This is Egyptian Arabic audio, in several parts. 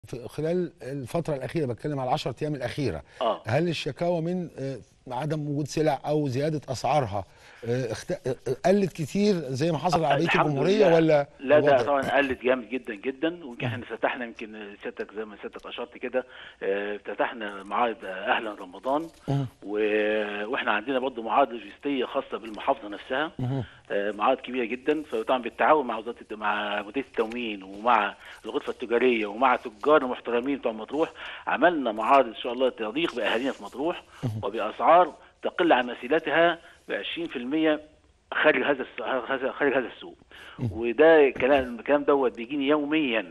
في خلال الفتره الاخيره بتكلم على 10 ايام الاخيره اه هل الشكاوى من آه، عدم وجود سلع او زياده اسعارها آه، اخت... آه، قلت كتير زي ما حصل على بقيه الحمد الجمهوريه لله. ولا لا ده الوضع- طبعا قلت جامد جدا جدا ويمكن احنا فتحنا يمكن سيادتك زي ما سيادتك اشرت كده آه، فتحنا معارض اهلا رمضان مم. و- واحنا عندنا برضه معارض لوجستيه خاصه بالمحافظه نفسها مهم. آه، معارض كبيره جدا فطبعا بالتعاون مع وزاره الت- مع مديريه التموين ومع الغرفه التجاريه ومع تجار المحترمين بتوع مطروح عملنا معارض ان شاء الله تليق باهالينا في مطروح وباسعار تقل عن مثيلتها ب 20% خارج هذا الس- هذا خارج هذا السوق وده كلام الكلام دوت بيجيني يوميا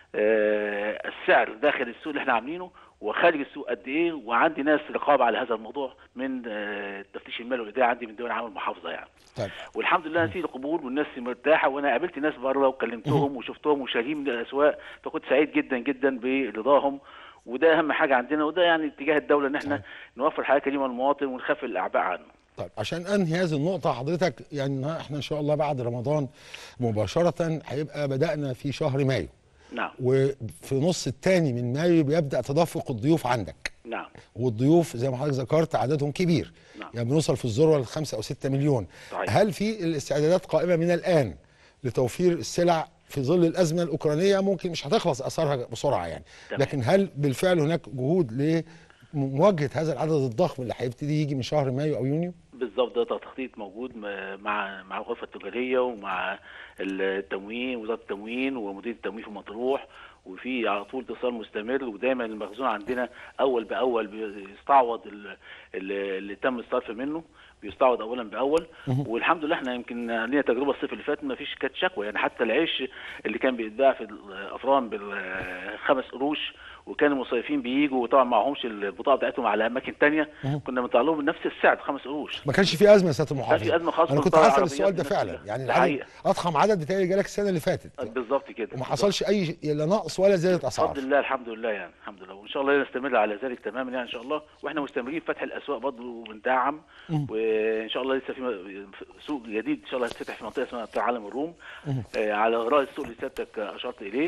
آه، السعر داخل السوق اللي احنا عاملينه وخارج السوق قد ايه وعندي ناس رقابه على هذا الموضوع من آه، تفتيش المال والاداره عندي من دول عام المحافظه يعني طيب والحمد لله في قبول والناس مرتاحه وانا قابلت ناس بره وكلمتهم وشفتهم وشارين من الاسواق فكنت سعيد جدا جدا برضاهم وده اهم حاجه عندنا وده يعني اتجاه الدوله ان احنا نوفر حياه كريمه للمواطن ونخفف الاعباء عنه طيب عشان انهي هذه النقطه حضرتك يعني احنا ان شاء الله بعد رمضان مباشره هيبقى بدانا في شهر مايو نعم وفي نص الثاني من مايو بيبدا تدفق الضيوف عندك نعم والضيوف زي ما حضرتك ذكرت عددهم كبير نعم. يعني بنوصل في الذروه لخمسة او ستة مليون صحيح. هل في الاستعدادات قائمه من الان لتوفير السلع في ظل الازمه الاوكرانيه ممكن مش هتخلص اثارها بسرعه يعني تمام. لكن هل بالفعل هناك جهود لمواجهه هذا العدد الضخم اللي هيبتدي يجي من شهر مايو او يونيو بالظبط ده تخطيط موجود م- مع مع الغرفه التجاريه ومع التموين وزاره التموين ومدير التموين في مطروح وفي على طول اتصال مستمر ودايما المخزون عندنا اول باول بيستعوض ال- ال- اللي تم الصرف منه بيستعوض اولا باول والحمد لله احنا يمكن لينا تجربه الصيف اللي فات ما فيش كانت شكوى يعني حتى العيش اللي كان بيتباع في الافران بالخمس قروش وكان المصيفين بييجوا وطبعا معهمش البطاقه بتاعتهم على اماكن تانية كنا بنطلع لهم بنفس السعر خمس قروش ما كانش في ازمه يا سياده المحافظ في أزمة خاصة انا كنت بالطبع هسال العربيات السؤال ده بنفسها. فعلا يعني ده العدد حقيقة. اضخم عدد بتاعي جالك السنه اللي فاتت بالظبط كده وما حصلش اي لا نقص ولا زياده بفضل اسعار الله الحمد لله يعني الحمد لله وان شاء الله نستمر على ذلك تماما يعني ان شاء الله واحنا مستمرين في فتح الاسواق برضه وبندعم وان شاء الله لسه في م- سوق جديد ان شاء الله هيتفتح في منطقه اسمها منطقه عالم الروم آه على غرار السوق اللي سيادتك اشرت اليه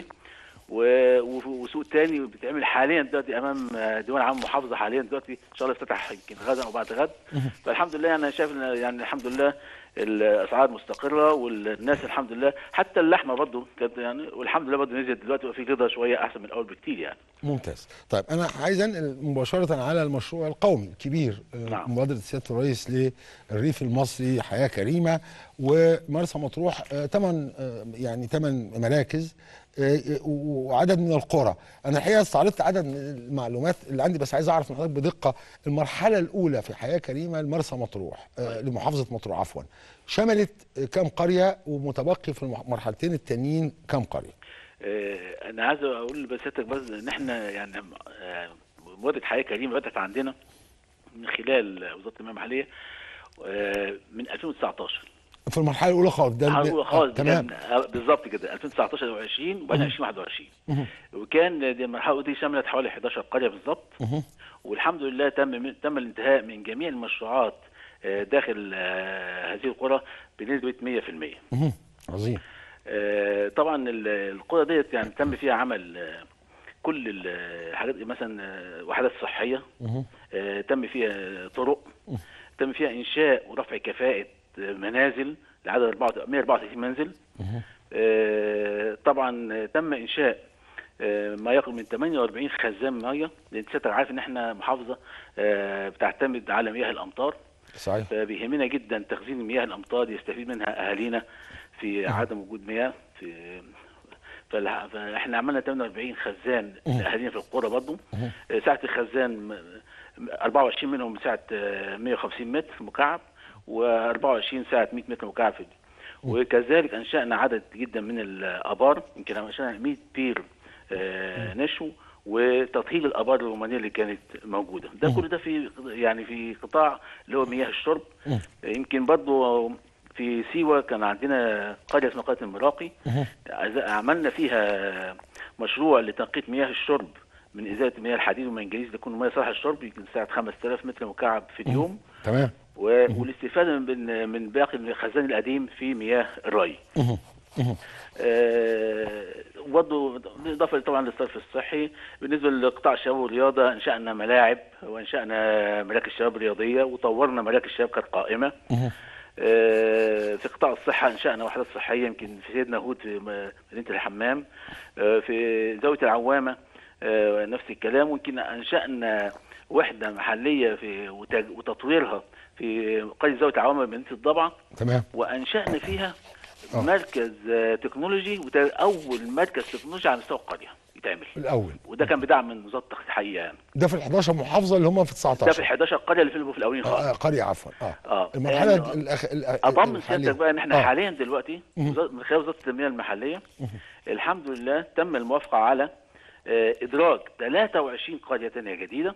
و- وف- وسوق تاني بيتعمل حاليا دلوقتي امام آه، ديوان عام المحافظه حاليا دلوقتي ان شاء الله يفتتح يمكن غدا او بعد غد فالحمد لله انا شايف ان يعني الحمد لله الاسعار مستقره والناس الحمد لله حتى اللحمه برضه كانت يعني والحمد لله برضه نزلت دلوقتي وفي رضا شويه احسن من الاول بكتير يعني ممتاز طيب انا عايز انقل مباشره على المشروع القومي الكبير آه، نعم. مبادره سياده الرئيس للريف المصري حياه كريمه ومرسى مطروح ثمان يعني ثمان مراكز آه، وعدد من القرى انا الحقيقه استعرضت عدد من المعلومات اللي عندي بس عايز اعرف من حضرتك بدقه المرحله الاولى في حياه كريمه لمرسى مطروح آه، لمحافظه مطروح عفوا شملت آه، كم قريه ومتبقي في المرحلتين التانيين كم قريه آه، انا عايز اقول بسيادتك بس ان احنا يعني آه، مبادره حياه كريمه بدات عندنا من خلال وزاره التنميه المحليه آه، من 2019 في المرحله الاولى خالص ده هو آه، خالص تمام كان- آه، بالظبط كده 2019 و20 وبعدين 2021 وكان دي المرحله دي شملت حوالي 11 قريه بالظبط والحمد لله تم من تم الانتهاء من جميع المشروعات آه، داخل آه، هذه القرى بنسبه 100% مهم. عظيم آه، طبعا ال- القرى ديت يعني تم فيها عمل آه، كل ال- الحاجات مثلا آه، وحدات صحيه آه، تم فيها طرق تم فيها انشاء ورفع كفاءه آه، منازل لعدد 34 134 منزل آه، طبعا آه، تم انشاء آه، ما يقرب من 48 خزان ميه لان سيادتك عارف ان احنا محافظه آه، بتعتمد على مياه الامطار صحيح فبيهمنا جدا تخزين مياه الامطار يستفيد منها اهالينا في عدم وجود مياه في فالح- فاحنا عملنا 48 خزان لاهالينا في القرى برضه آه، سعه الخزان م- 24 منهم مساحه آه، 150 متر مكعب و24 ساعه 100 متر مكعب في وكذلك انشانا عدد جدا من الابار يمكن انشانا 100 بير آه، نشو وتطهير الابار الرومانيه اللي كانت موجوده ده كل ده في يعني في قطاع اللي هو مياه الشرب يمكن برضو في سيوه كان عندنا قريه اسمها قريه المراقي عز- عملنا فيها مشروع لتنقيه مياه الشرب من ازاله مياه الحديد والمنجنيز لتكون مياه صالحه للشرب يمكن ساعه 5000 متر مكعب في اليوم تمام و- والاستفاده من من باقي الخزان القديم في مياه الري آه، وبرضه بالاضافه طبعا للصرف الصحي بالنسبه لقطاع الشباب والرياضه انشانا ملاعب وانشانا مراكز شباب رياضيه وطورنا مراكز شباب كانت قائمه آه، في قطاع الصحه انشانا وحدات صحيه يمكن في سيدنا هود في م- مدينه الحمام آه، في زاويه العوامه آه، نفس الكلام ويمكن انشانا وحده محليه في وتج- وتطويرها في قريه زاويه العوامه بمدينه الضبعه تمام وانشانا فيها آه. مركز آه، تكنولوجي وده اول مركز تكنولوجي على مستوى القريه يتعمل الاول وده كان بدعم من وزاره التخطيط الحقيقه يعني ده في ال 11 محافظه اللي هم في 19 ده في ال 11 قريه اللي في في الاولين آه خالص آه، قريه عفوا اه اه المرحله يعني الأخ... الأ- اضمن الحالية. سيادتك بقى ان احنا آه. حاليا دلوقتي وزارة- من خلال وزاره التنميه المحليه الحمد لله تم الموافقه على آه، ادراج 23 قريه ثانيه جديده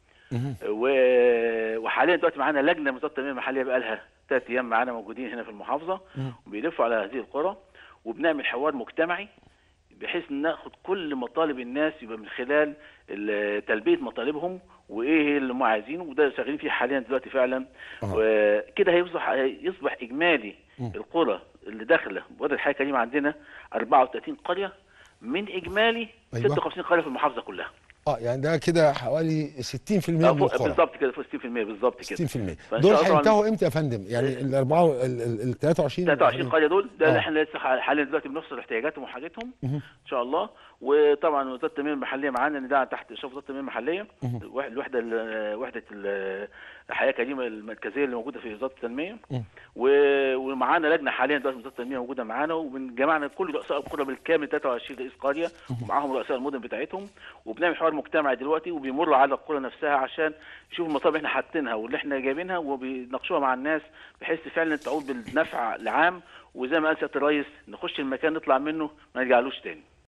و- وحاليا دلوقتي معانا لجنه من وزاره التنميه المحليه بقى لها ثلاث ايام معانا موجودين هنا في المحافظه وبيلفوا على هذه القرى وبنعمل حوار مجتمعي بحيث ناخد كل مطالب الناس يبقى من خلال ال- تلبيه مطالبهم وايه اللي هم عايزينه وده شغالين فيه حاليا دلوقتي فعلا آه. وكده هيصبح يصبح اجمالي القرى اللي داخله مبادره الحياه الكريمه عندنا 34 قريه من اجمالي أيوة. 56 قريه في المحافظه كلها اه يعني ده كده حوالي 60% من آه، فوق- القرى بالظبط كده فوق 60% بالظبط كده 60% فإن دول شاء الله طبعاً هينتهوا امتى يا فندم؟ يعني الاربعه ال ال- ال 23 23 قريه دول ده اللي آه. احنا لسه حاليا دلوقتي بنفصل احتياجاتهم وحاجتهم ان شاء الله وطبعا وزاره التنميه المحليه معانا ان ده تحت اشراف وزاره التنميه المحليه الوح- الوحده ال- وحده ال- الحياه الكريمه المركزيه اللي موجوده في وزاره التنميه و- ومعانا لجنه حاليا دلوقتي وزاره التنميه موجوده معانا وجمعنا كل رؤساء القرى بالكامل 23 رئيس قريه ومعاهم رؤساء المدن بتاعتهم وبنعمل حوار مجتمعي دلوقتي وبيمروا على القرى نفسها عشان يشوفوا المطالب اللي احنا حاطينها واللي احنا جايبينها وبيناقشوها مع الناس بحيث فعلا تعود بالنفع العام وزي ما قال سياده الرئيس نخش المكان نطلع منه ما نرجعلوش تاني